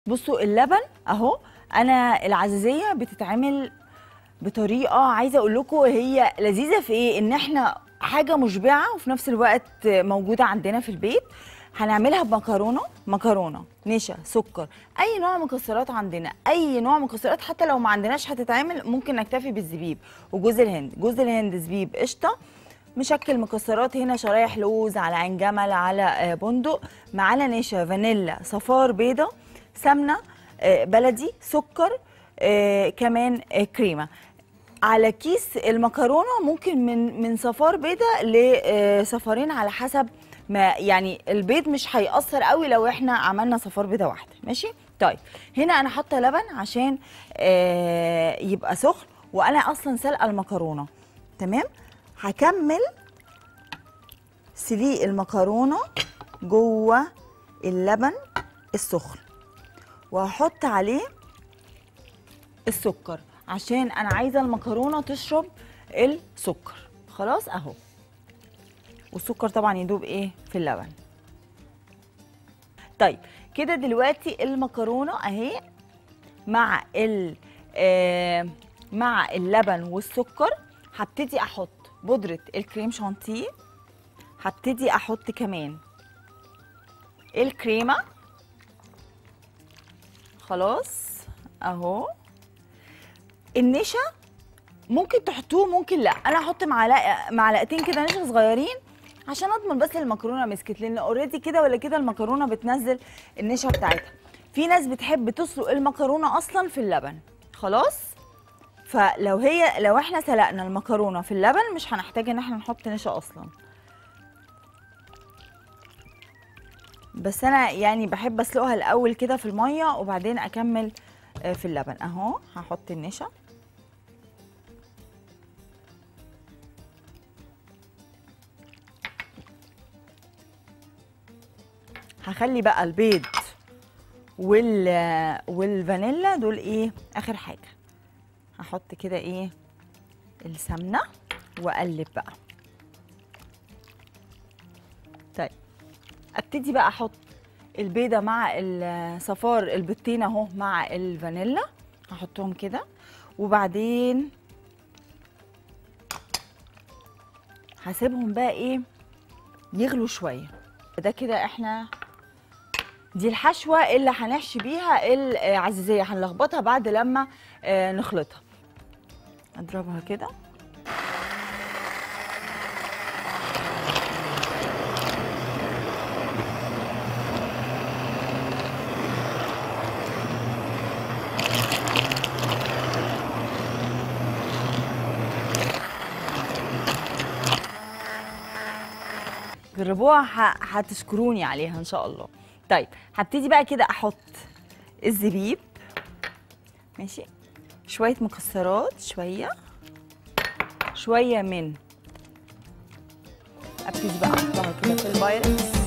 بصوا اللبن اهو انا العزيزيه بتتعمل بطريقه عايزه اقول لكم هي لذيذه في ايه ان احنا حاجه مشبعه وفي نفس الوقت موجوده عندنا في البيت هنعملها بمكرونه مكرونه نشا سكر اي نوع مكسرات عندنا اي نوع مكسرات حتى لو ما عندناش هتتعمل ممكن نكتفي بالزبيب وجوز الهند جوز الهند زبيب قشطه مشكل مكسرات هنا شرايح لوز على عين جمل على آه، بندق معانا نشا فانيلا صفار بيضه سمنه آه، بلدي سكر آه، كمان آه، كريمه على كيس المكرونه ممكن من من صفار بيضه لصفارين على حسب ما يعني البيض مش هيأثر قوي لو احنا عملنا صفار بيضه واحده ماشي طيب هنا انا حاطه لبن عشان آه، يبقى سخن وانا اصلا سلقه المكرونه تمام هكمل سليق المكرونه جوه اللبن السخن وهحط عليه السكر عشان انا عايزه المكرونه تشرب السكر خلاص اهو والسكر طبعا يدوب ايه في اللبن طيب كده دلوقتي المكرونه اهي مع ال آه مع اللبن والسكر هبتدي احط بودره الكريم شانتيه هبتدي احط كمان الكريمه خلاص اهو النشا ممكن تحطوه ممكن لا انا هحط معلقه معلقتين كده نشا صغيرين عشان اضمن بس المكرونه مسكت لان اوريدي كده ولا كده المكرونه بتنزل النشا بتاعتها في ناس بتحب تسلق المكرونه اصلا في اللبن خلاص فلو هي لو احنا سلقنا المكرونه في اللبن مش هنحتاج ان احنا نحط نشا اصلا بس انا يعني بحب اسلقها الاول كده في الميه وبعدين اكمل آه، في اللبن اهو هحط النشا هخلي بقى البيض وال والفانيلا دول ايه اخر حاجه هحط كده ايه السمنه واقلب بقى طيب ابتدي بقى احط البيضه مع الصفار البيضتين اهو مع الفانيلا هحطهم كده وبعدين هسيبهم بقى ايه يغلوا شويه ده كده احنا دي الحشوه اللي هنحشي بيها العزيزيه هنلخبطها بعد لما آه، نخلطها اضربها كده جربوها ه- هتشكروني عليها ان شاء الله طيب هبتدي بقى كده احط الزبيب ماشي شويه مكسرات شويه شويه من ابتدي بقى احطها كده في البايركس